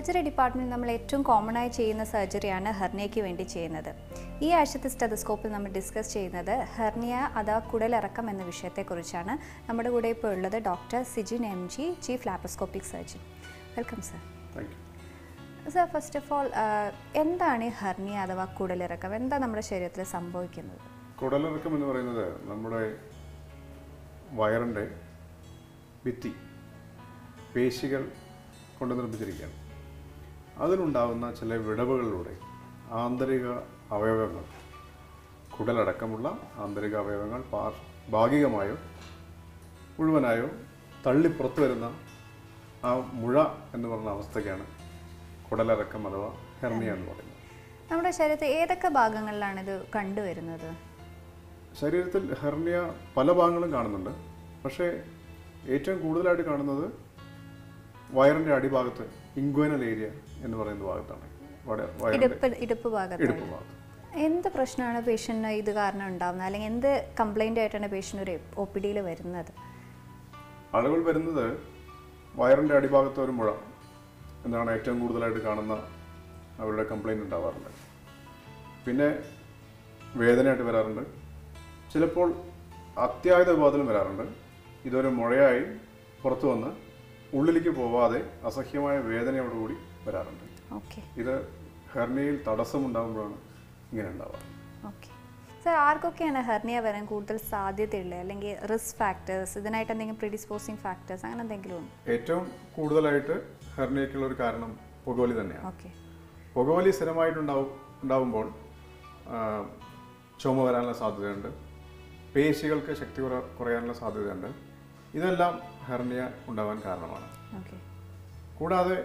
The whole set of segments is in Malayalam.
സർജറി ഡിപ്പാർട്ട്മെൻറ്റിൽ നമ്മൾ ഏറ്റവും കോമൺ ആയി ചെയ്യുന്ന സർജറിയാണ് ഹെർണിയയ്ക്ക് വേണ്ടി ചെയ്യുന്നത് ഈ ആഴ്ചത്തെ സ്റ്റെതസ്കോപ്പിൽ നമ്മൾ ഡിസ്കസ് ചെയ്യുന്നത് ഹെർണിയ അഥവാ കുടലിറക്കം എന്ന വിഷയത്തെക്കുറിച്ചാണ് നമ്മുടെ കൂടെ ഇപ്പോൾ ഉള്ളത് doctor Sijin M G chief laparoscopic surgeon welcome sir thank you sir first of all എന്താണ് ഈ ഹെർണിയ അഥവാ കുടലിറക്കം എന്താ നമ്മുടെ ശരീരത്തിൽ സംഭവിക്കുന്നത് കുടലിറക്കം എന്ന് പറയുന്നത് നമ്മുടെ വയറിൻ്റെ ഭിത്തി പേശികൾ കൊണ്ട് നിർമ്മിച്ചിരിക്കുകയാണ് അതിനുണ്ടാകുന്ന ചില വിടവുകളിലൂടെ ആന്തരിക അവയവങ്ങൾ കുടലടക്കമുള്ള ആന്തരിക അവയവങ്ങൾ പാർ ഭാഗികമായോ മുഴുവനായോ തള്ളി പുറത്തു വരുന്ന ആ മുഴ എന്ന് പറഞ്ഞ അവസ്ഥയ്ക്കാണ് കുടലിറക്കം അഥവാ ഹെർണിയ എന്ന് പറയുന്നത് നമ്മുടെ ശരീരത്തിൽ ഏതൊക്കെ ഭാഗങ്ങളിലാണ് ഇത് കണ്ടുവരുന്നത് ശരീരത്തിൽ ഹെർണിയ പല ഭാഗങ്ങളും കാണുന്നുണ്ട് പക്ഷേ ഏറ്റവും കൂടുതലായിട്ട് കാണുന്നത് വയറിൻ്റെ അടിഭാഗത്ത് ഇൻഗ്വനൽ ഏരിയ എന്ന് പറയുന്ന ഭാഗത്താണ് വട- വയറിൻ്റെ ഇടുപ്പ് ഇടുപ്പ് ഭാഗത്ത് ഇടുപ്പ് ഭാഗത്ത് എന്ത് പ്രശ്നമാണ് പേഷ്യൻറ്റിന് ഇത് കാരണം ഉണ്ടാകുന്നത് അല്ലെങ്കിൽ എന്ത് കംപ്ലൈൻ്റ് ആയിട്ടാണ് പേഷ്യൻ്റ് ഒരു ഒ പി ഡിയിൽ വരുന്നത് ആളുകൾ വരുന്നത് വയറിൻ്റെ അടിഭാഗത്ത് ഒരു മുഴ എന്നാണ് ഏറ്റവും കൂടുതലായിട്ട് കാണുന്ന അവരുടെ കംപ്ലൈൻറ്റ് ഉണ്ടാവാറുണ്ട് പിന്നെ വേദനയായിട്ട് വരാറുണ്ട് ചിലപ്പോൾ അത്യാഹിത വിഭാഗത്തിലും വരാറുണ്ട് ഇതൊരു മുഴയായി പുറത്തു വന്ന് ഉള്ളിലേക്ക് പോവാതെ അസഹ്യമായ വേദനയോടുകൂടി വരാറുണ്ട് ഓക്കെ ഇത് ഹെർണിയയിൽ തടസ്സമുണ്ടാകുമ്പോഴാണ് ഇങ്ങനെ ഉണ്ടാവുക ഓക്കെ സർ ആർക്കൊക്കെയാണ് ഹെർണിയ വരാൻ കൂടുതൽ സാധ്യതയുള്ളത് അല്ലെങ്കിൽ റിസ്ക് ഫാക്ടേഴ്സ് ഇതിനായിട്ട് എന്തെങ്കിലും പ്രിഡിസ്പോസിങ് ഫാക്ടേഴ്സ് അങ്ങനെ എന്തെങ്കിലും ഉണ്ടോ ഏറ്റവും കൂടുതലായിട്ട് ഹെർണിയയ്ക്കുള്ള ഒരു കാരണം പുകവലി തന്നെയാണ് ഓക്കെ പുകവലി സ്ഥിരമായിട്ടുണ്ടാവും ഉണ്ടാവുമ്പോൾ ആ, ചുമ വരാനുള്ള സാധ്യതയുണ്ട് പേശികൾക്ക് ശക്തി കുറ കുറയാനുള്ള സാധ്യതയുണ്ട് ഇതെല്ലാം ഹെർണിയ ഉണ്ടാവാൻ കാരണമാണ് ഓക്കെ കൂടാതെ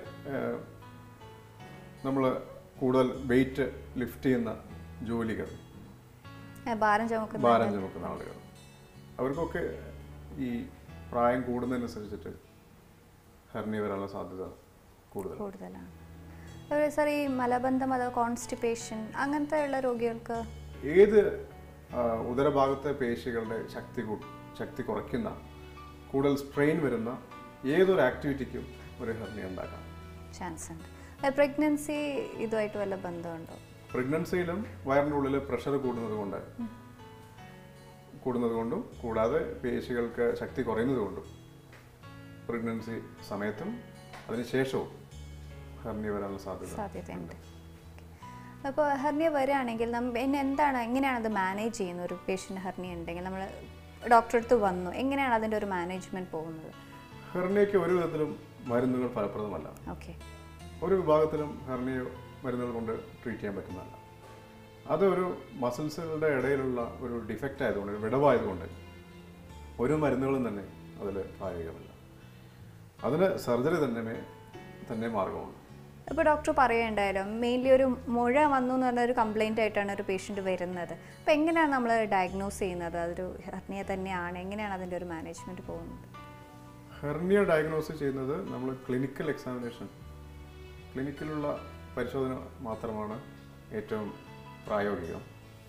നമ്മൾ കൂടുതൽ വെയിറ്റ് ലിഫ്റ്റ് ചെയ്യുന്ന ജോലികൾ ഭാരം ചുമക്കുന്ന ഭാരം ചുമക്കുന്ന ആളുകൾ അവർക്കൊക്കെ ഈ പ്രായം കൂടുന്നതിനനുസരിച്ചിട്ട് ഹെർണിയ വരാനുള്ള സാധ്യത കൂടുതൽ കൂടുതലാണ് അതുപോലെ സാർ ഈ മലബന്ധം അഥവാ കോൺസ്റ്റിപ്പേഷൻ അങ്ങനത്തെ ഉള്ള രോഗികൾക്ക് ഏത് ആ, ഉദരഭാഗത്തെ പേശികളുടെ ശക്തി കൂ ശക്തി കുറയ്ക്കുന്ന കൂടുതൽ സ്ട്രെയിൻ വരുന്ന ഏതൊരു ആക്ടിവിറ്റിക്കും ഒരു ഹെർണിയ ഉണ്ടാക്കാം ചാൻസ് ഉണ്ട് പ്രഗ്നൻസി ഇതുമായിട്ട് വല്ല ബന്ധമുണ്ടോ പ്രഗ്നൻസിയിലും വയറിൻ്റെ ഉള്ളിൽ പ്രഷർ കൂടുന്നത് കൊണ്ട് കൂടുന്നത് കൊണ്ടും കൂടാതെ പേശികൾക്ക് ശക്തി കുറയുന്നത് കൊണ്ടും പ്രഗ്നൻസി സമയത്തും അതിനുശേഷവും ഹെർണിയ വരാനുള്ള സാധ്യത സാധ്യതയുണ്ട് അപ്പോൾ ഹെർണിയ വരികയാണെങ്കിൽ നമ്മൾ ഇനി എന്താണ് എങ്ങനെയാണ് അത് മാനേജ് ചെയ്യുന്നത് ഒരു പേഷ്യൻ്റ് ഹെർണിയ ഉണ്ടെങ്കിൽ നമ്മൾ ഡോക്ടറെ അടുത്ത് വന്നു എങ്ങനെയാണ് അതിൻ്റെ ഒരു മാനേജ്മെൻറ്റ് പോകുന്നത് ഹെർണിയയ്ക്ക് ഒരു വിധത്തിലും മരുന്നുകൾ ഫലപ്രദമല്ല ഓക്കെ ഒരു വിഭാഗത്തിലും ഹെർണിയ മരുന്നുകൾ കൊണ്ട് ട്രീറ്റ് ചെയ്യാൻ പറ്റുന്നതല്ല അത് ഒരു മസിൽസുകളുടെ ഇടയിലുള്ള ഒരു ഡിഫക്റ്റ് ആയതുകൊണ്ട് ഒരു വിടവായതുകൊണ്ട് ഒരു മരുന്നുകളും തന്നെ അതിൽ പ്രായോഗികമല്ല അതിന് സർജറി തന്നെ തന്നെ മാർഗമുള്ളൂ ഇപ്പോൾ ഡോക്ടർ പറയുണ്ടായാലും മെയിൻലി ഒരു മുഴ വന്നു എന്ന് പറഞ്ഞ ഒരു കംപ്ലൈൻ്റ് ആയിട്ടാണ് ഒരു പേഷ്യൻ്റ് വരുന്നത് അപ്പോൾ എങ്ങനെയാണ് നമ്മൾ ഡയഗ്നോസ് ചെയ്യുന്നത് അതൊരു ഹെർണിയ തന്നെയാണ് എങ്ങനെയാണ് അതിൻ്റെ ഒരു മാനേജ്മെൻറ്റ് പോകുന്നത് ഹെർണിയ ഡയഗ്നോസ് ചെയ്യുന്നത് നമ്മൾ ക്ലിനിക്കൽ എക്സാമിനേഷൻ ക്ലിനിക്കിലുള്ള പരിശോധന മാത്രമാണ് ഏറ്റവും പ്രായോഗികം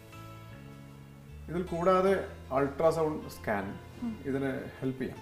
ഇതിൽ കൂടാതെ അൾട്രാസൗണ്ട് സ്കാൻ ഇതിന് ഹെൽപ്പ് ചെയ്യാം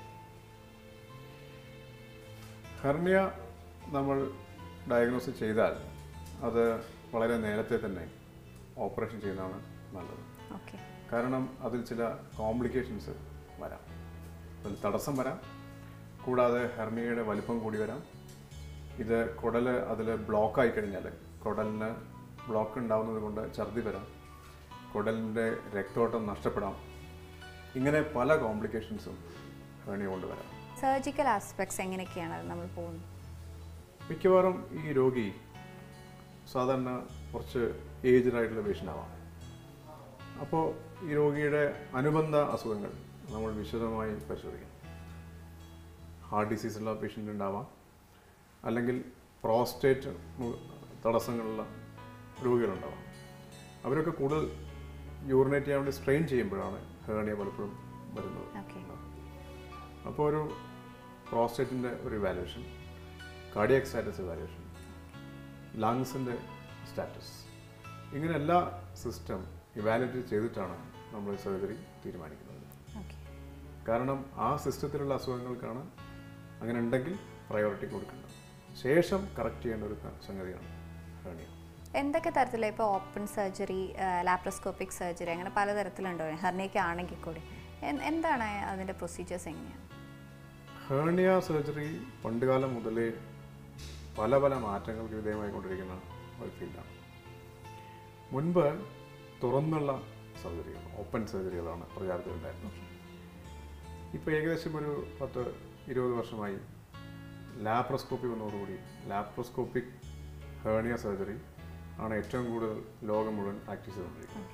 ഹെർണിയ നമ്മൾ ഡയഗ്നോസ് ചെയ്താൽ അത് വളരെ നേരത്തെ തന്നെ ഓപ്പറേഷൻ ചെയ്യുന്നതാണ് നല്ലത് ഓക്കെ കാരണം അതിൽ ചില കോംപ്ലിക്കേഷൻസ് വരാം അതിൽ തടസ്സം വരാം കൂടാതെ ഹെർണിയയുടെ വലിപ്പം കൂടി വരാം ഇത് കുടൽ അതിൽ ബ്ലോക്കായി കഴിഞ്ഞാൽ കുടലിന് ബ്ലോക്ക് ഉണ്ടാവുന്നത് കൊണ്ട് ഛർദി വരാം കുടലിൻ്റെ രക്തോട്ടം നഷ്ടപ്പെടാം ഇങ്ങനെ പല കോംപ്ലിക്കേഷൻസും ഹെർണിയ കൊണ്ട് വരാം സർജിക്കൽ ആസ്പെക്ട്സ് എങ്ങനെയൊക്കെയാണ് അത് നമ്മൾ പോകുന്നത് മിക്കവാറും ഈ രോഗി സാധാരണ കുറച്ച് ഏജ്ഡ് ആയിട്ടുള്ള പേഷ്യൻ്റ് ആവാം അപ്പോൾ ഈ രോഗിയുടെ അനുബന്ധ അസുഖങ്ങൾ നമ്മൾ വിശദമായി പരിശോധിക്കണം ഹാർട്ട് ഡിസീസ് ഉള്ള പേഷ്യൻ്റ് ഉണ്ടാവാം അല്ലെങ്കിൽ പ്രോസ്റ്റേറ്റ് തടസ്സങ്ങളുള്ള രോഗികളുണ്ടാവാം അവരൊക്കെ കൂടുതൽ യൂറിനേറ്റ് ചെയ്യാൻ വേണ്ടി സ്ട്രെയിൻ ചെയ്യുമ്പോഴാണ് ഹേർണിയ പലപ്പോഴും വരുന്നത് ഓക്കെ അപ്പോൾ ഒരു പ്രോസ്റ്റേറ്റിൻ്റെ ഒരു ഇവാലുവേഷൻ കാർഡിയാക് സ്റ്റാറ്റസ് ഇവാലുവേഷൻ ലങ്സിൻ്റെ സ്റ്റാറ്റസ് ഇങ്ങനെ എല്ലാ സിസ്റ്റം ഇവാലുവേറ്റ് ചെയ്തിട്ടാണ് നമ്മൾ സർജറി തീരുമാനിക്കുന്നത് ഓക്കെ കാരണം ആ സിസ്റ്റത്തിലുള്ള അസുഖങ്ങൾക്കാണ് അങ്ങനെ ഉണ്ടെങ്കിൽ പ്രയോറിറ്റി കൊടുക്കേണ്ടത് ശേഷം കറക്റ്റ് ചെയ്യേണ്ട ഒരു സംഗതിയാണ് ഹേർണിയ എന്തൊക്കെ തരത്തിലാണ് ഇപ്പോൾ ഓപ്പൺ സർജറി ലാപ്രോസ്കോപ്പിക് സർജറി അങ്ങനെ പലതരത്തിലുണ്ടോ ഹെർണിയയ്ക്ക് ആണെങ്കിൽ കൂടി എൻ- എന്താണ് അതിൻ്റെ പ്രൊസീജിയേഴ്സ് എങ്ങനെയാണ് ഹേർണിയ സർജറി പണ്ടുകാലം മുതലേ പല പല മാറ്റങ്ങൾക്ക് വിധേയമായിക്കൊണ്ടിരിക്കുന്ന ഒരു ഫീൽഡാണ് മുൻപ് തുറന്നുള്ള സർജറികൾ ഓപ്പൺ സർജറികളാണ് പ്രചാരത്തിലുണ്ടായിരുന്നത് ഇപ്പോൾ ഏകദേശം ഒരു പത്ത് ഇരുപത് വർഷമായി ലാപ്രോസ്കോപ്പി വന്നതോടുകൂടി ലാപ്രോസ്കോപ്പിക് ഹേർണിയ സർജറി ആണ് ഏറ്റവും കൂടുതൽ ലോകം മുഴുവൻ പ്രാക്ടീസ് ചെയ്തുകൊണ്ടിരിക്കുന്നത്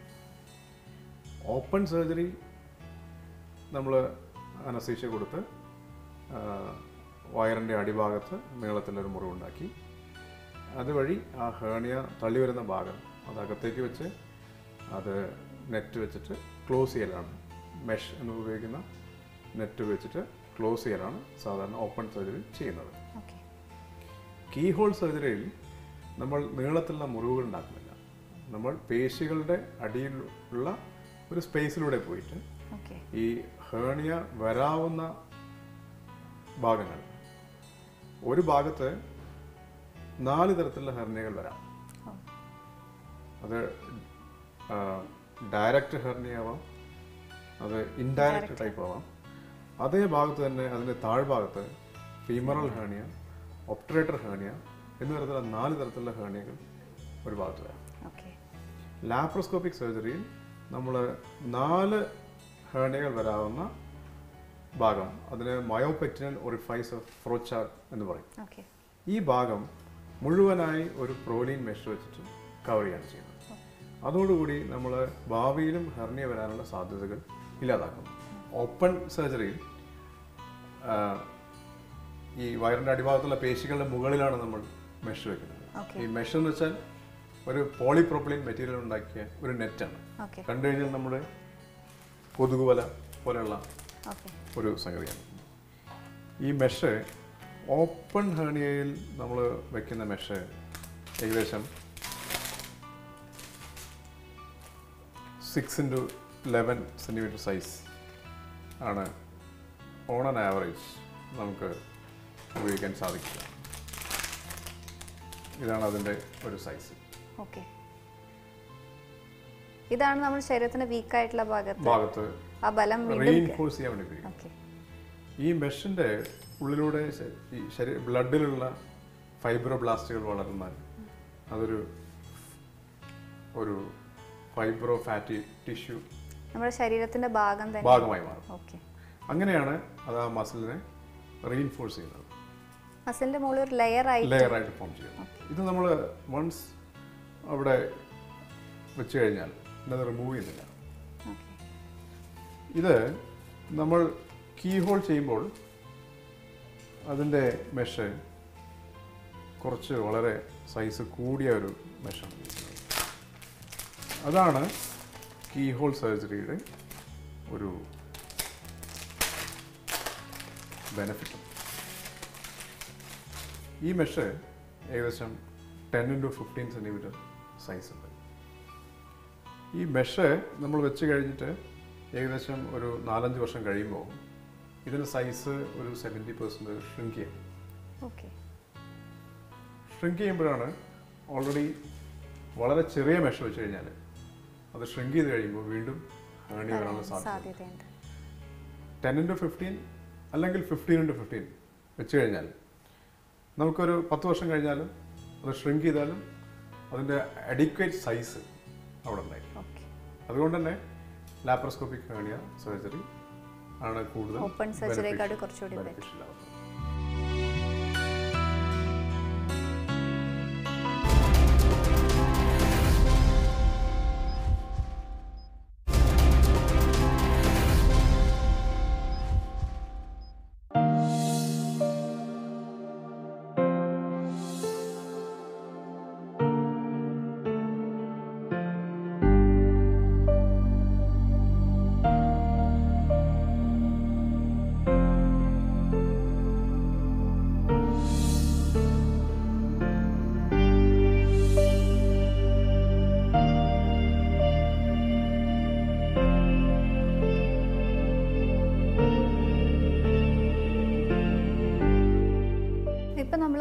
ഓപ്പൺ സർജറി നമ്മൾ അനസ്തീഷ്യ കൊടുത്ത് ആ, വയറിൻ്റെ അടിഭാഗത്ത് നീളത്തിലൊരു മുറിവുണ്ടാക്കി അതുവഴി ആ ഹേർണിയ തള്ളി വരുന്ന ഭാഗം അത് അകത്തേക്ക് വെച്ച് അത് നെറ്റ് വെച്ചിട്ട് ക്ലോസ് ചെയ്യലാണ് മെഷ് എന്ന് ഉപയോഗിക്കുന്ന നെറ്റ് വെച്ചിട്ട് ക്ലോസ് ചെയ്യലാണ് സാധാരണ ഓപ്പൺ സർജറി ചെയ്യുന്നത് ഓക്കെ കീ ഹോൾ സർജറിയിൽ നമ്മൾ നീളത്തിലുള്ള മുറിവുകൾ ഉണ്ടാക്കുന്നില്ല നമ്മൾ പേശികളുടെ അടിയിൽ ഉള്ള ഒരു സ്പേസിലൂടെ പോയിട്ട് ഓക്കെ ഈ ഹേർണിയ വരാവുന്ന ഭാഗങ്ങൾ ഒരു ഭാഗത്ത് നാല് തരത്തിലുള്ള ഹെർണിയകൾ വരാം ഓ അത് ഡയറക്റ്റ് ഹെർണിയ ആവാം അത് ഇൻഡയറക്റ്റ് ടൈപ്പ് ആവാം അതേ ഭാഗത്ത് തന്നെ അതിൻ്റെ താഴ്ഭാഗത്ത് ഫീമറൽ ഹേർണിയ ഒപ്റ്ററേറ്റർ ഹേർണിയ എന്ന തരത്തിലുള്ള നാല് തരത്തിലുള്ള ഹേർണിയകൾ ഒരു ഭാഗത്ത് വരാം ഓക്കെ ലാപ്രോസ്കോപ്പിക് സർജറിയിൽ നമ്മൾ നാല് ഹേർണിയകൾ വരാവുന്ന ഭാഗം അതിന് മയോപെക്റ്റിനൽ ഒറിഫൈസ് ഓഫ് ഫ്രോച്ചാർ എന്ന് പറയും ഓക്കെ ഈ ഭാഗം മുഴുവനായി ഒരു പ്രോലീൻ മെഷ് വെച്ചിട്ട് കവർ ചെയ്യാണ് ചെയ്യുന്നത് അതോടുകൂടി നമ്മൾ ഭാവിയിലും ഹെർണിയ വരാനുള്ള സാധ്യതകൾ ഇല്ലാതാക്കും ഓപ്പൺ സർജറിയിൽ ആ, ഈ വയറിൻ്റെ അടിഭാഗത്തുള്ള പേശികളുടെ മുകളിലാണ് നമ്മൾ മെഷ് വെക്കുന്നത് Okay. ഈ മെഷ് എന്ന് വെച്ചാൽ ഒരു പോളിപ്രോപ്പിലിൻ മെറ്റീരിയൽ ഉണ്ടാക്കിയ ഒരു നെറ്റാണ് ഓക്കെ കണ്ടു കഴിഞ്ഞാൽ നമ്മുടെ കൊതുകുവല പോലെയുള്ള ഓക്കെ ഒരു സംഗതിയാണ് ഈ മെഷ് ഓപ്പൺ ഹേണിയയിൽ നമ്മൾ വെക്കുന്ന മെഷ് ഏകദേശം six into eleven centimetre size ആണ് ഓൺ ആൻ ആവറേജ് നമുക്ക് ഉപയോഗിക്കാൻ സാധിക്കുക ഇതാണ് അതിൻ്റെ ഒരു സൈസ് ഓക്കെ ഇതാണ് നമ്മുടെ ശരീരത്തിന് വീക്കായിട്ടുള്ള ഭാഗത്ത് ഭാഗത്ത് ആ ബലം വീണ്ടും റീഇൻഫോഴ്സ് ചെയ്യാൻ വേണ്ടി ഉപയോഗിക്കും ഓക്കെ ഈ മെഷിൻ്റെ ഉള്ളിലൂടെ ശ- ഈ ശരീര ബ്ലഡിലുള്ള ഫൈബ്രോബ്ലാസ്റ്റുകൾ വളർന്നാൽ അതൊരു ഒരു ഫൈബ്രോ ഫാറ്റി ടിഷ്യൂ നമ്മുടെ ശരീരത്തിന്റെ ഭാഗം തന്നെ ഭാഗമായി മാറും ഓക്കെ അങ്ങനെയാണ് അത് ആ മസിലിനെ റീഇൻഫോഴ്സ് ചെയ്യുന്നത് മസിലിന്റെ മുകളിൽ ഒരു ലെയർ ആയി ലെയർ ആയിട്ട് ഫോം ചെയ്യും ഇത് നമ്മൾ വൺസ് അവിടെ വെച്ച് കഴിഞ്ഞാൽ പിന്നെ അത് റിമൂവ് ചെയ്യുന്നില്ല ഓക്കെ ഇത് നമ്മൾ കീ ഹോൾ ചെയ്യുമ്പോൾ അതിൻ്റെ മെഷ് കുറച്ച് വളരെ സൈസ് കൂടിയ ഒരു മെഷാണ് ഉപയോഗിക്കുന്നത് അതാണ് കീ ഹോൾ സർജറിയുടെ ഒരു ബെനഫിറ്റ് ഈ മെഷ് ഏകദേശം ten into fifteen centimetre size ഉണ്ട് ഈ മെഷ് നമ്മൾ വെച്ച് കഴിഞ്ഞിട്ട് ഏകദേശം ഒരു നാലഞ്ച് വർഷം കഴിയുമ്പോൾ ഇതിൻ്റെ സൈസ് ഒരു സെവൻറ്റി പെർസെൻറ്റ് ഷ്രിങ്ക് ചെയ്യും ഓക്കെ ഷ്രിങ്ക് ചെയ്യുമ്പോഴാണ് ഓൾറെഡി വളരെ ചെറിയ മെഷ് വെച്ച് കഴിഞ്ഞാൽ അത് ഷ്രിങ്ക് ചെയ്ത് കഴിയുമ്പോൾ വീണ്ടും ഹേണി വരാനുള്ള സാധ്യത സാധ്യതയുണ്ട് ടെൻ ഇൻറ്റു ഫിഫ്റ്റീൻ അല്ലെങ്കിൽ ഫിഫ്റ്റീൻ ഇൻറ്റു ഫിഫ്റ്റീൻ വെച്ച് കഴിഞ്ഞാൽ നമുക്കൊരു പത്ത് വർഷം കഴിഞ്ഞാലും അത് ഷ്രിങ്ക് ചെയ്താലും അതിൻ്റെ അഡിക്വേറ്റ് സൈസ് അവിടെ ഉണ്ടായിരിക്കും ഓക്കെ അതുകൊണ്ട് തന്നെ ലാപ്രോസ്കോപ്പിക് ഹേണിയ സർജറി ആണ് കൂടുതൽ Open surgery യേക്കാളും കുറച്ചുകൂടി better. beneficial ആവുന്നത്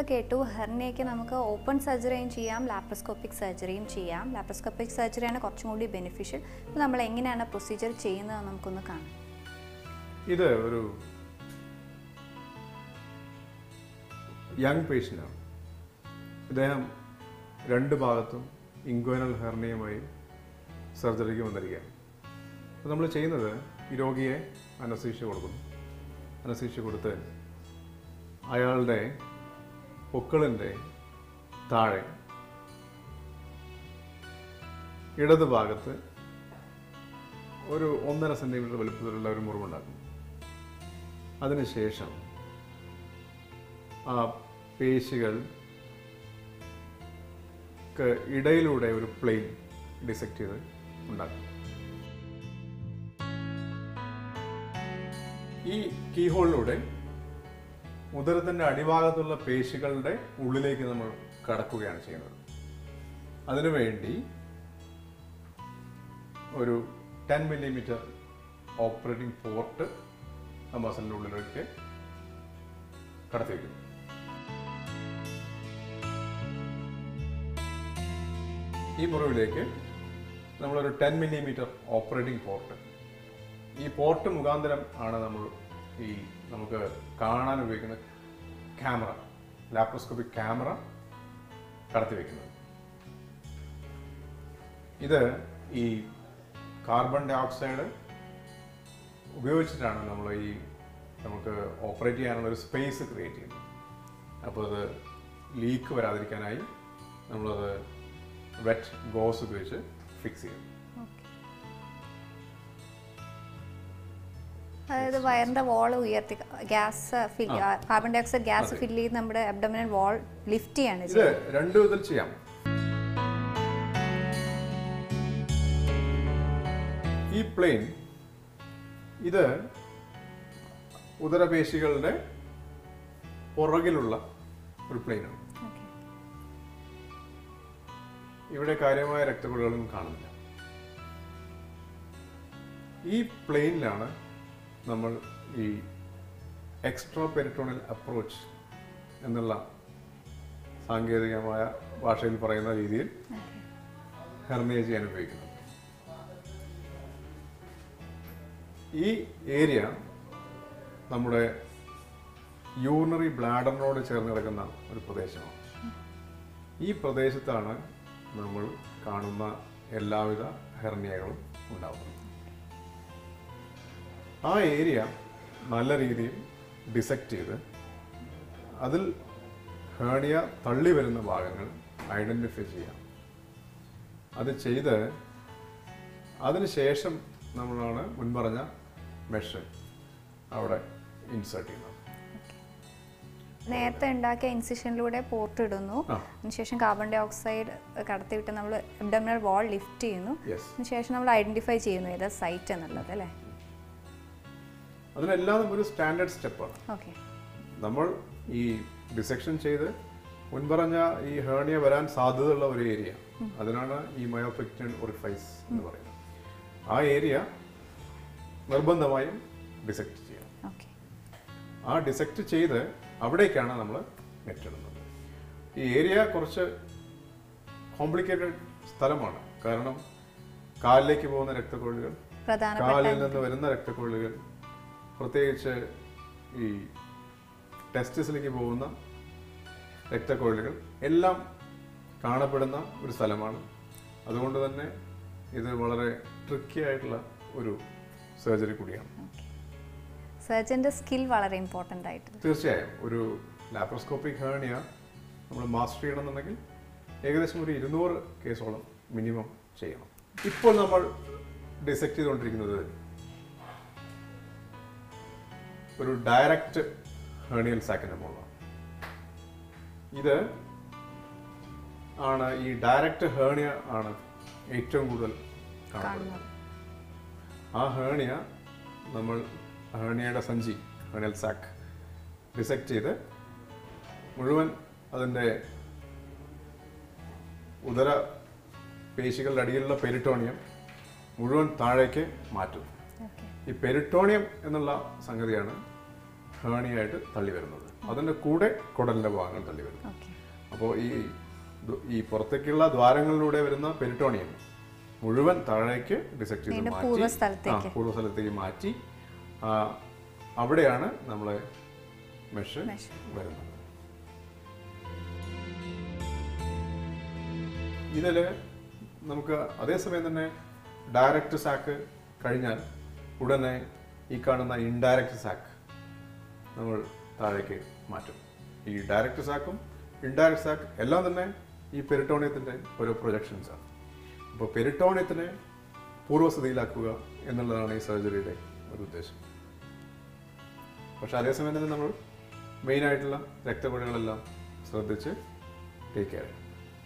കേട്ടു ഹെർണിയയ്ക്ക് നമുക്ക് ഓപ്പൺ സർജറിയും ചെയ്യാം ലാപ്രോസ്കോപ്പിക് സർജറിയും ചെയ്യാം ലാപ്രോസ്കോപ്പിക് സർജറിയാണ് കുറച്ചും കൂടി ബെനിഫിഷ്യൽ അപ്പോൾ നമ്മൾ എങ്ങനെയാണ് പ്രൊസീജിയർ ചെയ്യുന്നത് നമുക്കൊന്ന് കാണാം ഇത് ഒരു യങ് പേഷ്യൻ്റാണ് ഇദ്ദേഹം രണ്ട് ഭാഗത്തും ഇൻക്വൈനൽ ഹെർണിയുമായി സർജറിക്ക് വന്നിരിക്കുകയാണ് അപ്പോൾ നമ്മൾ ചെയ്യുന്നത് ഈ രോഗിയെ അനസീഷ്യ കൊടുക്കുന്നു അനസീഷ്യ കൊടുത്ത് അയാളുടെ പൊക്കിളിൻ്റെ താഴെ ഇടത് ഭാഗത്ത് ഒരു ഒന്നര സെൻറ്റിമീറ്റർ വലുപ്പത്തിലുള്ള ഒരു മുറിവുണ്ടാക്കും അതിനുശേഷം ആ പേശികൾ ഇടയിലൂടെ ഒരു പ്ലെയിൻ ഡിസെക്ട് ചെയ്ത് ഉണ്ടാക്കും ഈ കീ ഹോളിലൂടെ ഉദരത്തിൻ്റെ അടിഭാഗത്തുള്ള പേശികളുടെ ഉള്ളിലേക്ക് നമ്മൾ കടക്കുകയാണ് ചെയ്യുന്നത് അതിനുവേണ്ടി ഒരു ടെൻ മില്ലിമീറ്റർ ഓപ്പറേറ്റിംഗ് പോർട്ട് ആ മസിലിൻ്റെ ഉള്ളിലേക്ക് കടത്തി വയ്ക്കുന്നു ഈ മുറിവിലേക്ക് നമ്മളൊരു ടെൻ മില്ലിമീറ്റർ ഓപ്പറേറ്റിംഗ് പോർട്ട് ഈ പോർട്ട് മുഖാന്തരം ആണ് നമ്മൾ ഈ നമുക്ക് കാണാൻ ഉപയോഗിക്കുന്ന ക്യാമറ ലാപ്രോസ്കോപ്പിക് ക്യാമറ കടത്തി വയ്ക്കുന്നത് ഇത് ഈ കാർബൺ ഡൈ ഓക്സൈഡ് ഉപയോഗിച്ചിട്ടാണ് നമ്മൾ ഈ നമുക്ക് ഓപ്പറേറ്റ് ചെയ്യാനുള്ള ഒരു സ്പേസ് ക്രിയേറ്റ് ചെയ്യുന്നത് അപ്പോൾ അത് ലീക്ക് വരാതിരിക്കാനായി നമ്മളത് വെറ്റ് ഗോസ് ഉപയോഗിച്ച് ഫിക്സ് ചെയ്യും അതായത് വയറിന്റെ വാൾ ഉയർത്തി gas fill carbon dioxide gas fill ചെയ്ത് നമ്മുടെ അബ്ഡമിനൽ വാൾ ലിഫ്റ്റ് ചെയ്യാണ് ഇത് രണ്ടു വിധത്തിൽ ചെയ്യാം ഈ പ്ലെയിൻ ഇത് ഉദരപേശികളുടെ പുറകിലുള്ള ഒരു പ്ലെയിനാണ് ഓക്കെ ഇവിടെ കാര്യമായ രക്തക്കുഴലുകളൊന്നും കാണുന്നില്ല ഈ പ്ലെയിനിലാണ് നമ്മൾ ഈ എക്സ്ട്രാ പെരിറ്റോണൽ അപ്രോച്ച് എന്നുള്ള സാങ്കേതികമായ ഭാഷയിൽ പറയുന്ന രീതിയിൽ ഹെർണിയ ചെയ്യാൻ ഉപയോഗിക്കുന്നത് ഈ ഏരിയ നമ്മുടെ യൂറിനറി ബ്ലാഡറിനോട് ചേർന്ന് കിടക്കുന്ന ഒരു പ്രദേശമാണ് ഈ പ്രദേശത്താണ് നമ്മൾ കാണുന്ന എല്ലാവിധ ഹെർണിയകളും ഉണ്ടാകുന്നത് ആ ഏരിയ നല്ല രീതിയിൽ ഡിസെക്റ്റ് ചെയ്ത് അതിൽ ഹേർണിയ തള്ളി വരുന്ന ഭാഗങ്ങൾ ഐഡൻറ്റിഫൈ ചെയ്യാം അത് ചെയ്ത് അതിനുശേഷം നമ്മളാണ് മുൻപറഞ്ഞ മെഷ് അവിടെ ഇൻസേർട്ട് ചെയ്യുന്നത് നേരത്തെ ഉണ്ടാക്കിയ ഇൻസിഷനിലൂടെ പോർട്ട് ഇടുന്നു ആ. അതിനുശേഷം കാർബൺ ഡൈ ഓക്സൈഡ് കടത്തിവിട്ട് നമ്മൾ അബ്ഡമിനൽ വാൾ ലിഫ്റ്റ് ചെയ്യുന്നു യെസ് അതിനുശേഷം നമ്മൾ ഐഡന്റിഫൈ ചെയ്യുന്നു ഏതാ സൈറ്റ് എന്നുള്ളത് അല്ലേ അതിനെല്ലാം ഒരു സ്റ്റാൻഡേർഡ് സ്റ്റെപ്പാണ് ഓക്കെ നമ്മൾ ഈ ഡിസെക്ഷൻ ചെയ്ത് മുൻപറഞ്ഞ ഈ ഹേർണിയ വരാൻ സാധ്യതയുള്ള ഒരു ഏരിയ അതിനാണ് ഈ മയോപെക്റ്റൻ ഒറിഫൈസ് എന്ന് പറയുന്നത് ആ ഏരിയ നിർബന്ധമായും ഡിസെക്ട് ചെയ്യണം ഓക്കെ ആ ഡിസെക്ട് ചെയ്ത് അവിടേക്കാണ് നമ്മൾ നെറ്റിടുന്നത് ഈ ഏരിയ കുറച്ച് കോംപ്ലിക്കേറ്റഡ് സ്ഥലമാണ് കാരണം കാലിലേക്ക് പോകുന്ന രക്തക്കൊള്ളുകൾ പ്രധാനപ്പെട്ട കാലിൽ നിന്ന് വരുന്ന രക്തക്കൊള്ളുകൾ പ്രത്യേകിച്ച് ഈ ടെസ്റ്റിസിലേക്ക് പോകുന്ന രക്തക്കൊള്ളുകൾ എല്ലാം കാണപ്പെടുന്ന ഒരു സ്ഥലമാണ് അതുകൊണ്ട് തന്നെ ഇത് വളരെ ട്രിക്കി ആയിട്ടുള്ള ഒരു സർജറി കൂടിയാണ് സർജന്റെ സ്കിൽ വളരെ ഇമ്പോർട്ടൻ്റ് ആയിട്ട് തീർച്ചയായും ഒരു ലാപ്രോസ്കോപ്പിക് ഹേർണിയ നമ്മൾ മാസ്റ്റർ ചെയ്യണമെന്നുണ്ടെങ്കിൽ ഏകദേശം ഒരു ഇരുന്നൂറ് കേസോളം മിനിമം ചെയ്യണം ഇപ്പോൾ നമ്മൾ ഡിസെക്ട് ചെയ്തുകൊണ്ടിരിക്കുന്നത് ഒരു ഡയറക്റ്റ് ഹേർണിയൽ സാക്കിൻ്റെ മുകളിലാണ് ഇത് ആണ് ഈ ഡയറക്റ്റ് ഹേർണിയ ആണ് ഏറ്റവും കൂടുതൽ കാണപ്പെടുന്നത് കാണുന്നത് ആ ഹേർണിയ നമ്മൾ ഹേർണിയയുടെ സഞ്ചി ഹേർണിയൽ സാക്ക് ഡിസെക്ട് ചെയ്ത് മുഴുവൻ അതിൻ്റെ ഉദര പേശികളുടെ അടിയിലുള്ള പെരിട്ടോണിയം മുഴുവൻ താഴേക്ക് മാറ്റും ഓക്കെ ഈ പെരിട്ടോണിയം എന്നുള്ള സംഗതിയാണ് ഹേർണിയായിട്ട് തള്ളി വരുന്നത് അതിൻ്റെ കൂടെ കുടലിൻ്റെ ഭാഗങ്ങൾ തള്ളി വരുന്നു ഓക്കെ അപ്പോൾ ഈ ദു- ഈ പുറത്തേക്കുള്ള ദ്വാരങ്ങളിലൂടെ വരുന്ന പെരിട്ടോണിയം മുഴുവൻ താഴേക്ക് ഡിസെക്ട് ചെയ്ത് വീണ്ടും മാറ്റി പൂർവ്വസ്ഥലത്തേക്ക്. ആ, പൂർവ്വസ്ഥലത്തേക്ക് മാറ്റി ആ, അവിടെയാണ് നമ്മളെ മെഷ് Mesh. വരുന്നത് ഇതില് നമുക്ക് അതേസമയം തന്നെ ഡയറക്റ്റ് സാക്ക് കഴിഞ്ഞാൽ ഉടനെ ഈ കാണുന്ന ഇൻഡയറക്റ്റ് സാക്ക് നമ്മൾ താഴേക്ക് മാറ്റും ഈ ഡയറക്റ്റ് സാക്കും ഇൻഡയറക്റ്റ് സാക്ക് എല്ലാം തന്നെ ഈ പെരിട്ടോണിയത്തിൻ്റെ ഒരു പ്രൊജക്ഷൻസ് ആണ് അപ്പോൾ പെരിട്ടോണിയത്തിനെ പൂർവ്വസ്ഥിതിയിലാക്കുക എന്നുള്ളതാണ് ഈ സർജറിയുടെ ഒരു ഉദ്ദേശം പക്ഷെ അതേസമയം തന്നെ നമ്മൾ മെയിനായിട്ടുള്ള രക്തക്കുഴകളെല്ലാം ശ്രദ്ധിച്ച് ടേക്ക് കെയർ ചെയ്യണം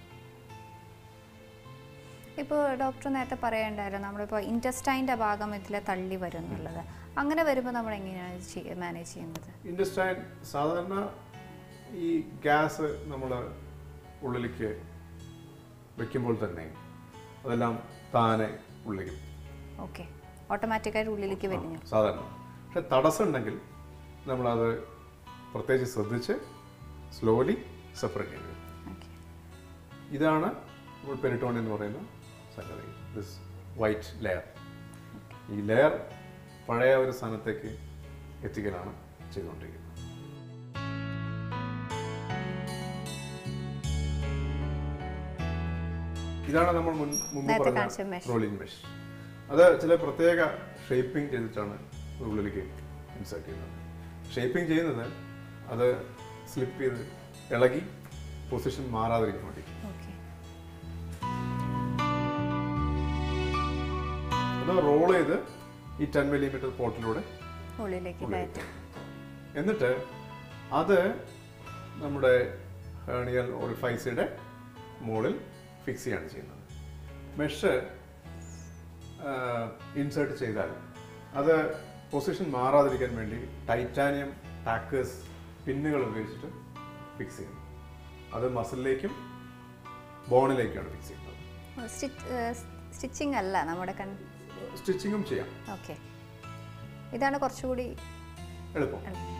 ഇപ്പോൾ ഡോക്ടർ നേരത്തെ പറയണ്ടായിരുന്നു നമ്മളിപ്പോൾ ഇൻറ്റസ്റ്റൈൻ്റെ ഭാഗം ഇതിൽ തള്ളി വരും എന്നുള്ളത് അങ്ങനെ വരുമ്പോൾ നമ്മൾ എങ്ങനെയാണ് മാനേജ് ചെയ്യുന്നത് ഇൻഡസ്റ്റൈൻ സാധാരണ ഈ ഗ്യാസ് നമ്മൾ ഉള്ളിലേക്ക് വെക്കുമ്പോൾ തന്നെ അതെല്ലാം താനെ ഉള്ളിലേക്ക് ഓക്കെ ഓട്ടോമാറ്റിക്കായിട്ട് ഉള്ളിലേക്ക് വലിഞ്ഞു സാധാരണ പക്ഷെ തടസ്സം ഉണ്ടെങ്കിൽ നമ്മളത് പ്രത്യേകിച്ച് ശ്രദ്ധിച്ച് സ്ലോലി സെപ്പറേറ്റ് ചെയ്ത് ഓക്കെ ഇതാണ് പെരിട്ടോൺ എന്ന് പറയുന്ന സംഗതി ദിസ് വൈറ്റ് ലെയർ ഈ ലെയർ പഴയ ഒരു സ്ഥാനത്തേക്ക് എത്തിക്കലാണ് ചെയ്തുകൊണ്ടിരിക്കുന്നത് ഇതാണ് നമ്മൾ മുൻ മുമ്പ് നേരത്തെ പറഞ്ഞ കാണിച്ച mesh. റോളിംഗ് മെഷ് അത് ചില പ്രത്യേക ഷേപ്പിംഗ് ചെയ്തിട്ടാണ് ഉള്ളിലേക്ക് ഇൻസേർട്ട് ചെയ്യുന്നത് ഷേപ്പിംഗ് ചെയ്യുന്നത് അത് സ്ലിപ്പ് ചെയ്ത് ഇളകി പൊസിഷൻ മാറാതിരിക്കാൻ വേണ്ടി ഓക്കെ അത് റോൾ ചെയ്ത് ഈ ടെൻ മില്ലിമീറ്റർ പോർട്ടിലൂടെ ഉള്ളിലേക്ക് കയറ്റി എന്നിട്ട് അത് നമ്മുടെ ഹേണിയൽ ഓറിഫൈസിയുടെ മുകളിൽ ഫിക്സ് ചെയ്യാണ് ചെയ്യുന്നത് മെഷ് ഇൻസേർട്ട് ചെയ്താൽ അത് പൊസിഷൻ മാറാതിരിക്കാൻ വേണ്ടി ടൈറ്റാനിയം ടാക്കേഴ്സ് പിന്നുകൾ ഉപയോഗിച്ചിട്ട് ഫിക്സ് ചെയ്യുന്നു അത് മസിലിലേക്കും ബോണിലേക്കുമാണ് ഫിക്സ് ചെയ്യുന്നത് സ്റ്റിച്ചിങ് അല്ല നമ്മുടെ കൺ സ്റ്റിച്ചിങ്ങും ചെയ്യാം ഓക്കെ ഇതാണ് കുറച്ചുകൂടി എളുപ്പം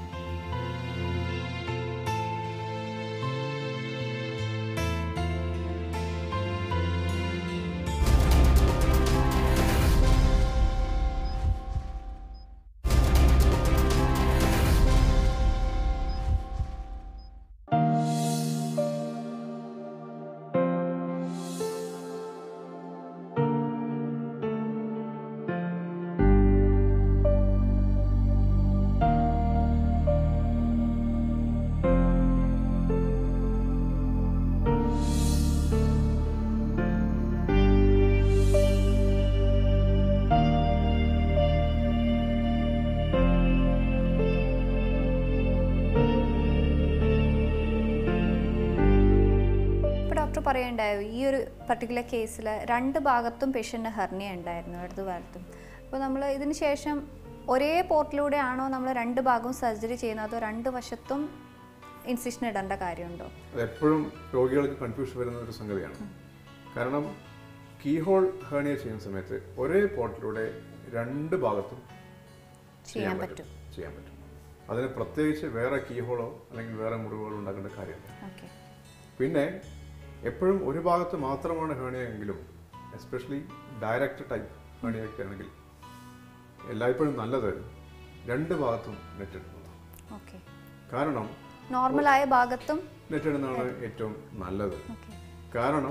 ഇപ്പോൾ ഡോക്ടർ പറയണ്ടായോ ഈ ഒരു പർട്ടിക്കുലർ കേസിൽ രണ്ട് ഭാഗത്തും പേഷ്യൻ്റ് ഹെർണിയ ഉണ്ടായിരുന്നു ഇടതു ഭാഗത്തും അപ്പോൾ നമ്മൾ ഇതിന് ശേഷം ഒരേ പോർട്ടിലൂടെ ആണോ നമ്മൾ രണ്ട് ഭാഗവും സർജറി ചെയ്യുന്നത് അതോ രണ്ട് വശത്തും ഇൻസിഷൻ ഇടേണ്ട കാര്യമുണ്ടോ അത് എപ്പോഴും രോഗികൾക്ക് കൺഫ്യൂഷൻ വരുന്ന ഒരു സംഗതിയാണ് കാരണം കീ ഹോൾ ഹേണിയ ചെയ്യുന്ന സമയത്ത് ഒരേ പോർട്ടിലൂടെ രണ്ട് ഭാഗത്തും ചെയ്യാൻ പറ്റും ചെയ്യാൻ പറ്റും അതിന് പ്രത്യേകിച്ച് വേറെ കീ ഹോളോ അല്ലെങ്കിൽ വേറെ മുറിവുകളോ ഉണ്ടാക്കേണ്ട കാര്യമില്ല ഓക്കെ പിന്നെ എപ്പോഴും ഒരു ഭാഗത്ത് മാത്രമാണ് ഹേണിയ എങ്കിലും എസ്പെഷ്യലി ഡയറക്റ്റ് ടൈപ്പ് ഹേണിയ ഒക്കെ ആണെങ്കിൽ എല്ലായ്പ്പോഴും നല്ലത് രണ്ട് ഭാഗത്തും നെറ്റ് ഇടുന്നതാണ് ഓക്കെ കാരണം നോർമലായ ഭാഗത്തും നെറ്റ് ഇടുന്നതാണ് ഏറ്റവും നല്ലത് ഓക്കെ കാരണം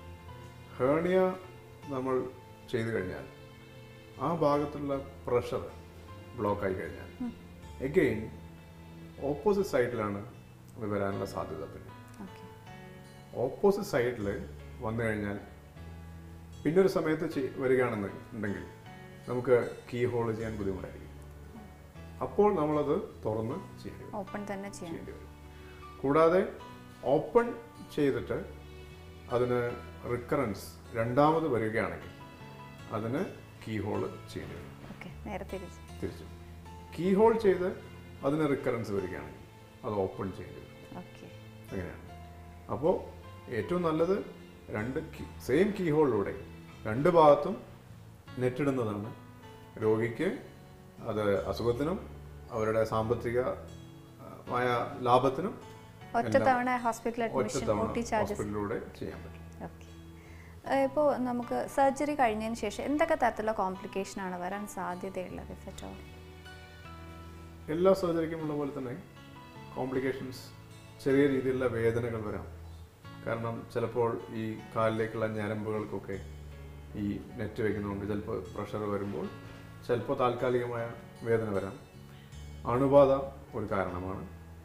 ഹേണിയ നമ്മൾ ചെയ്തു കഴിഞ്ഞാൽ ആ ഭാഗത്തുള്ള പ്രഷർ ബ്ലോക്ക് ആയി കഴിഞ്ഞാൽ എഗെയിൻ ഓപ്പോസിറ്റ് സൈഡിലാണ് അത് വരാനുള്ള സാധ്യത പിന്നെ ഓക്കെ ഓപ്പോസിറ്റ് സൈഡിൽ വന്നു കഴിഞ്ഞാൽ പിന്നൊരു സമയത്ത് ചെയ്- വരികയാണെന്ന് ഉണ്ടെങ്കിൽ നമുക്ക് കീ ഹോൾ ചെയ്യാൻ ബുദ്ധിമുട്ടായിരിക്കും അപ്പോൾ നമ്മളത് തുറന്ന് ചെയ്യേണ്ടി വരും ഓപ്പൺ തന്നെ ചെയ്യണം ചെയ്യേണ്ടി വരും കൂടാതെ ഓപ്പൺ ചെയ്തിട്ട് അതിന് റിക്കറൻസ് രണ്ടാമത് വരികയാണെങ്കിൽ അതിന് കീ ഹോൾ ചെയ്യേണ്ടി വരും ഓക്കെ നേരെ തിരിച്ച് തിരിച്ചു കീ ഹോൾ ചെയ്ത് അതിന് റിക്കറൻസ് വരികയാണെങ്കിൽ അത് ഓപ്പൺ ചെയ്യേണ്ടി വരും ഓക്കെ അങ്ങനെയാണ് അപ്പോൾ ഏറ്റവും നല്ലത് രണ്ട് സെയിം കീ ഹോളിലൂടെ രണ്ട് ഭാഗത്തും നെറ്റിടുന്നതാണ് രോഗിക്ക് അത് അസുഖത്തിനും അവരുടെ സാമ്പത്തിക ആ, ആയ ലാഭത്തിനും ഒറ്റ തവണ ഹോസ്പിറ്റൽ ഒറ്റ അഡ്മിഷൻ ഒ തവണ ടി ചാർജസ് ഹോസ്പിറ്റലിലൂടെ ചെയ്യാൻ പറ്റും ഓക്കെ ഇപ്പോൾ നമുക്ക് സർജറി കഴിഞ്ഞതിന് ശേഷം എന്തൊക്കെ തരത്തിലുള്ള കോംപ്ലിക്കേഷൻ ആണ് വരാൻ സാധ്യതയുള്ളത് ഇഫറ്റോ എല്ലാ സർജറിക്കും ഉള്ള പോലെ തന്നെ കോംപ്ലിക്കേഷൻസ് ചെറിയ രീതിയിലുള്ള വേദനകൾ വരാം കാരണം ചിലപ്പോൾ ഈ കാലിലേക്കുള്ള ഞരമ്പുകൾക്കൊക്കെ ഈ നെറ്റ് വയ്ക്കുന്നതുകൊണ്ട് ചിലപ്പോൾ പ്രഷർ വരുമ്പോൾ ചിലപ്പോൾ താൽക്കാലികമായ വേദന വരാം അണുബാധ ഒരു കാരണമാണ്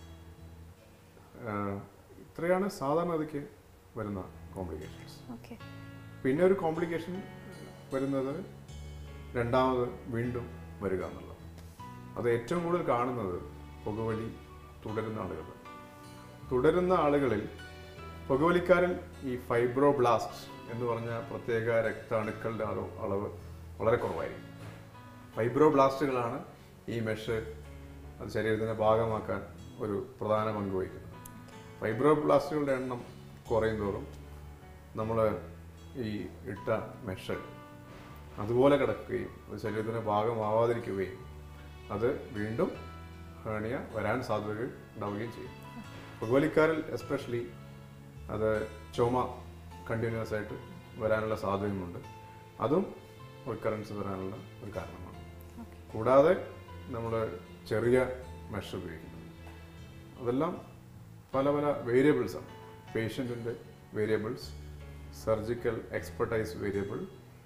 ആഹ് ഇത്രയാണ് സാധാരണഗതിക്ക് വരുന്ന കോംപ്ലിക്കേഷൻസ് ഓക്കെ പിന്നെ ഒരു കോംപ്ലിക്കേഷൻ വരുന്നത് രണ്ടാമത് വീണ്ടും വരിക എന്നുള്ളത് അത് ഏറ്റവും കൂടുതൽ കാണുന്നത് പുകവലി തുടരുന്ന ആളുകൾ തുടരുന്ന ആളുകളിൽ പുകവലിക്കാരിൽ ഈ ഫൈബ്രോബ്ലാസ്റ്റ് എന്ന് പറഞ്ഞ പ്രത്യേക രക്താണുക്കളുടെ അളവ് അളവ് വളരെ കുറവായിരിക്കും ഫൈബ്രോബ്ലാസ്റ്റുകളാണ് ഈ മെഷ് അത് ശരീരത്തിൻ്റെ ഭാഗമാക്കാൻ ഒരു പ്രധാന പങ്ക് വഹിക്കുന്നത് ഫൈബ്രോബ്ലാസ്റ്റുകളുടെ എണ്ണം കുറയും തോറും നമ്മൾ ഈ ഇട്ട മെഷ് അതുപോലെ കിടക്കുകയും അത് ശരീരത്തിന് ഭാഗമാവാതിരിക്കുകയും അത് വീണ്ടും ഹേണിയ വരാൻ സാധ്യതകൾ ഉണ്ടാവുകയും ചെയ്യും പുകവലിക്കാരിൽ എസ്പെഷ്യലി അത് ചുമ കണ്ടിന്യൂസ് ആയിട്ട് വരാനുള്ള സാധ്യതയുമുണ്ട് അതും റിക്കറൻസ് വരാനുള്ള ഒരു കാരണമാണ് ഓക്കെ കൂടാതെ നമ്മൾ ചെറിയ മെഷ് ഉപയോഗിക്കുന്നത് അതെല്ലാം പല പല വേരിയബിൾസാണ് പേഷ്യൻറ്റിൻ്റെ വേരിയബിൾസ് സർജിക്കൽ എക്സ്പെർട്ടൈസ് വേരിയബിൾ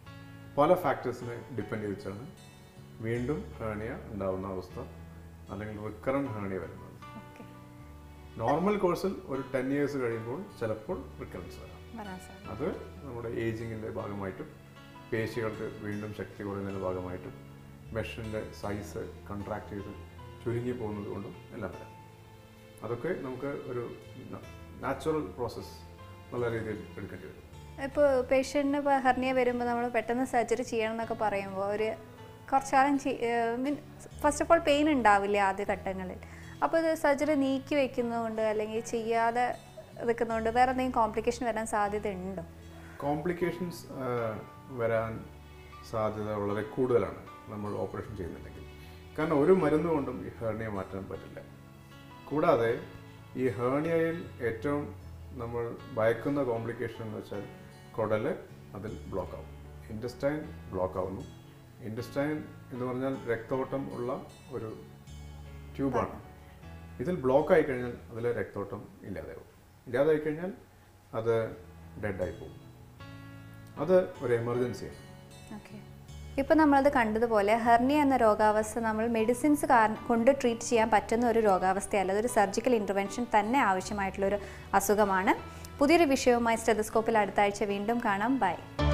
പല ഫാക്ടേഴ്സിനെ ഡിപ്പെൻഡ് ചെയ്തിട്ടാണ് വീണ്ടും ഹേണിയ ഉണ്ടാവുന്ന അവസ്ഥ അല്ലെങ്കിൽ റിക്കറൻറ്റ് ഹേണിയ വരുന്നത് ഓക്കെ നോർമൽ കോഴ്സിൽ ഒരു ടെൻ ഇയേഴ്സ് കഴിയുമ്പോൾ ചിലപ്പോൾ റിക്കറൻസ് വരാം വരാൻ സാധ്യത അത് നമ്മുടെ ഏജിങ്ങിൻ്റെ ഭാഗമായിട്ടും പേശികൾക്ക് വീണ്ടും ശക്തി കുറയുന്നതിൻ്റെ ഭാഗമായിട്ടും മെഷിൻ്റെ സൈസ് കൺട്രാക്ട് ചെയ്ത് ചുരുങ്ങി പോകുന്നത് കൊണ്ടും എല്ലാം വരാം അതൊക്കെ നമുക്ക് ഒരു നാച്ചുറൽ പ്രോസസ്സ് എന്നുള്ള രീതിയിൽ എടുക്കേണ്ടി വരും ഇപ്പോൾ പേഷ്യൻറ്റിന് ഇപ്പോൾ ഹെർണിയ വരുമ്പോൾ നമ്മൾ പെട്ടെന്ന് സർജറി ചെയ്യണം എന്നൊക്കെ പറയുമ്പോൾ ഒരു കുറച്ചാലും mean first of all pain ഉണ്ടാവില്ല ആദ്യ ഘട്ടങ്ങളിൽ അപ്പോൾ ഇത് സർജറി നീക്കി വെക്കുന്നതുകൊണ്ട് അല്ലെങ്കിൽ ചെയ്യാതെ വെക്കുന്നതുകൊണ്ട് വേറെ എന്തെങ്കിലും കോംപ്ലിക്കേഷൻ വരാൻ സാധ്യത ഉണ്ടോ കോംപ്ലിക്കേഷൻസ് വരാൻ സാധ്യത വളരെ കൂടുതലാണ് നമ്മൾ ഓപ്പറേഷൻ ചെയ്യുന്നുണ്ടെങ്കിൽ കാരണം ഒരു മരുന്ന് കൊണ്ടും ഈ ഹേർണിയ മാറ്റാൻ പറ്റില്ല കൂടാതെ ഈ ഹേർണിയയിൽ ഏറ്റവും നമ്മൾ ഭയക്കുന്ന കോംപ്ലിക്കേഷൻ എന്ന് വെച്ചാൽ കുടല് അതിൽ ബ്ലോക്ക് ആവും ഇൻറ്റസ്റ്റൈൻ ബ്ലോക്ക് ആവുന്നു ഇൻറ്റസ്റ്റൈൻ എന്ന് പറഞ്ഞാൽ രക്തോട്ടം ഉള്ള ഒരു ട്യൂബാണ് ഇതിൽ ബ്ലോക്ക് ആയി കഴിഞ്ഞാൽ അതിൽ രക്തോട്ടം ഇല്ലാതാവും ഇല്ലാതായി കഴിഞ്ഞാൽ അത് ഡെഡായി പോകും അത് ഒരു എമർജൻസിയാണ് ഓക്കെ ഇപ്പോൾ നമ്മളത് കണ്ടതുപോലെ ഹെർണിയ എന്ന രോഗാവസ്ഥ നമ്മൾ മെഡിസിൻസ് കൊണ്ട് ട്രീറ്റ് ചെയ്യാൻ പറ്റുന്ന ഒരു രോഗാവസ്ഥയല്ല അതൊരു സർജിക്കൽ ഇൻ്റർവെൻഷൻ തന്നെ ആവശ്യമായിട്ടുള്ളൊരു അസുഖമാണ് പുതിയൊരു വിഷയവുമായി സ്റ്റെതസ്കോപ്പിൽ അടുത്ത ആഴ്ച വീണ്ടും കാണാം ബൈ